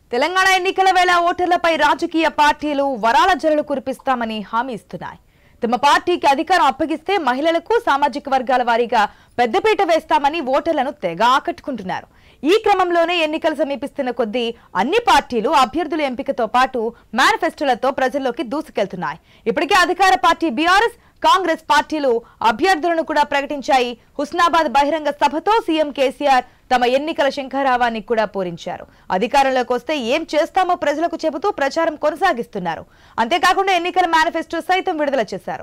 తెలంగాణ ఎన్నికల వేళ ఓటర్లపై రాజకీయ పార్టీలు వరాల జరలు కురిపిస్తామని హామీ ఇస్తున్నాయి తమ పార్టీకి అధికారం అప్పగిస్తే మహిళలకు సామాజిక వర్గాల వారీగా పెద్దపీట వేస్తామని ఓటర్లను తెగ ఆకట్టుకుంటున్నారు ఈ క్రమంలోనే ఎన్నికలు సమీపిస్తున్న కొద్దీ అన్ని పార్టీలు అభ్యర్థుల ఎంపికతో పాటు మేనిఫెస్టోలతో ప్రజల్లోకి దూసుకెళ్తున్నాయి ఇప్పటికే అధికార పార్టీ బీఆర్ఎస్ కాంగ్రెస్ పార్టీలు అభ్యర్థులను కూడా ప్రకటించాయి హుస్నాబాద్ బహిరంగ సభతో సీఎం కేసీఆర్ తమ ఎన్నికల శంఖారావాన్ని కూడా పూరించారు అధికారంలోకి వస్తే ఏం చేస్తామో ప్రజలకు చెబుతూ ప్రచారం కొనసాగిస్తున్నారు అంతేకాకుండా ఎన్నికల మేనిఫెస్టో సైతం విడుదల చేశారు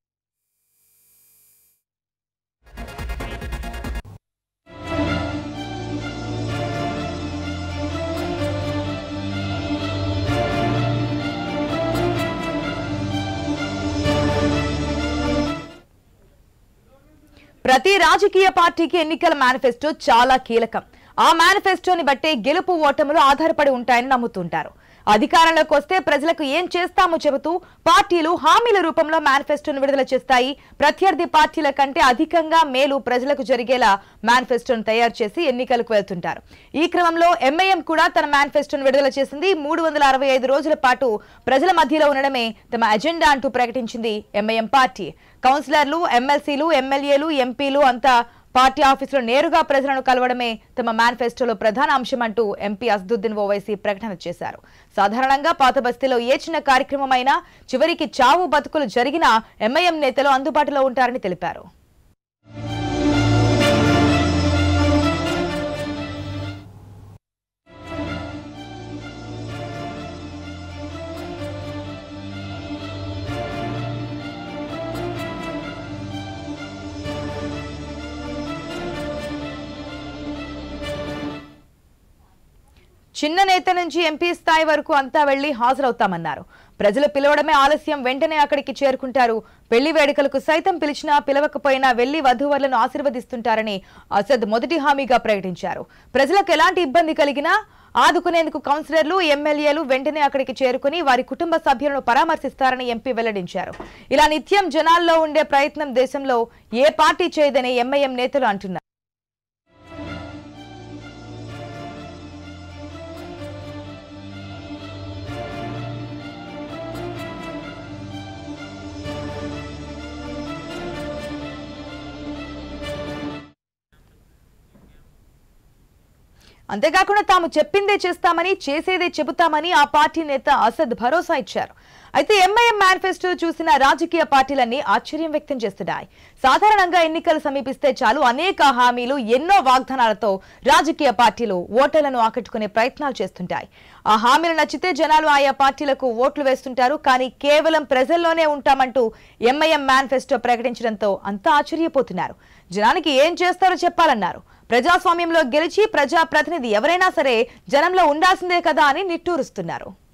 ప్రతి రాజకీయ పార్టీకి ఎన్నికల మేనిఫెస్టో చాలా కీలకం ఆ మేనిఫెస్టోని బట్టే గెలుపు ఓటములు ఆధారపడి ఉంటాయని నమ్ముతుంటారు అధికారంలోకి వస్తే ప్రజలకు ఏం చేస్తామో చెబుతూ పార్టీలు హామీల రూపంలో మేనిఫెస్టోను విడుదల చేస్తాయి ప్రత్యర్థి పార్టీల కంటే అధికంగా మేలు ప్రజలకు జరిగేలా మేనిఫెస్టోను తయారు చేసి ఎన్నికలకు వెళ్తుంటారు ఈ క్రమంలో ఎంఐఎం కూడా తన మేనిఫెస్టోను విడుదల చేసింది మూడు వందల అరవై ఐదు రోజుల పాటు ప్రజల మధ్యలో ఉండడమే తమ అజెండా అంటూ ప్రకటించింది ఎంఐఎం పార్టీ కౌన్సిలర్లు ఎమ్మెల్సీలు ఎమ్మెల్యేలు ఎంపీలు అంతా పార్టీ ఆఫీసులో నేరుగా ప్రజలను కలవడమే తమ మేనిఫెస్టోలో ప్రధాన అంశం అంటూ ఎంపీ అసదుద్దీన్ ఓవైసీ ప్రకటన చేశారు సాధారణంగా పాత బస్తీలో ఏ చిన్న కార్యక్రమమైనా చివరికి చావు బతుకులు జరిగినా ఎంఐఎం నేతలు అందుబాటులో ఉంటారని తెలిపారు చిన్న నేత నుంచి ఎంపీ స్థాయి వరకు అంతా వెళ్లి హాజరవుతామన్నారు ప్రజలు పిలవడమే ఆలస్యం వెంటనే అక్కడికి చేరుకుంటారు పెళ్లి వేడుకలకు సైతం పిలిచినా పిలవకపోయినా వెళ్లి వధూవరులను ఆశీర్వదిస్తుంటారని అసద్ మొదటి హామీగా ప్రకటించారు ప్రజలకు ఎలాంటి ఇబ్బంది కలిగినా ఆదుకునేందుకు కౌన్సిలర్లు ఎమ్మెల్యేలు వెంటనే అక్కడికి చేరుకుని వారి కుటుంబ సభ్యులను పరామర్శిస్తారని ఎంపీ వెల్లడించారు ఇలా నిత్యం జనాల్లో ఉండే ప్రయత్నం దేశంలో ఏ పార్టీ చేయదని ఎంఐఎం నేతలు అంటున్నారు అంతేకాకుండా తాము చెప్పిందే చేస్తామని చేసేదే చెబుతామని ఆ పార్టీ నేత అసద్ భరోసా ఇచ్చారు అయితే ఎంఐఎం మేనిఫెస్టో చూసిన రాజకీయ పార్టీలన్నీ ఆశ్చర్యం వ్యక్తం చేస్తున్నాయి సాధారణంగా ఎన్నికలు సమీపిస్తే చాలు అనేక హామీలు ఎన్నో వాగ్దానాలతో రాజకీయ పార్టీలు ఓటర్లను ఆకట్టుకునే ప్రయత్నాలు చేస్తుంటాయి ఆ హామీలు నచ్చితే జనాలు ఆయా పార్టీలకు ఓట్లు వేస్తుంటారు కానీ కేవలం ప్రజల్లోనే ఉంటామంటూ ఎంఐఎం మేనిఫెస్టో ప్రకటించడంతో అంతా ఆశ్చర్యపోతున్నారు జనానికి ఏం చేస్తారో చెప్పాలన్నారు ప్రజాస్వామ్యంలో గెలిచి ప్రజాప్రతినిధి ఎవరైనా సరే జనంలో ఉండాల్సిందే కదా అని నిట్టూరుస్తున్నారు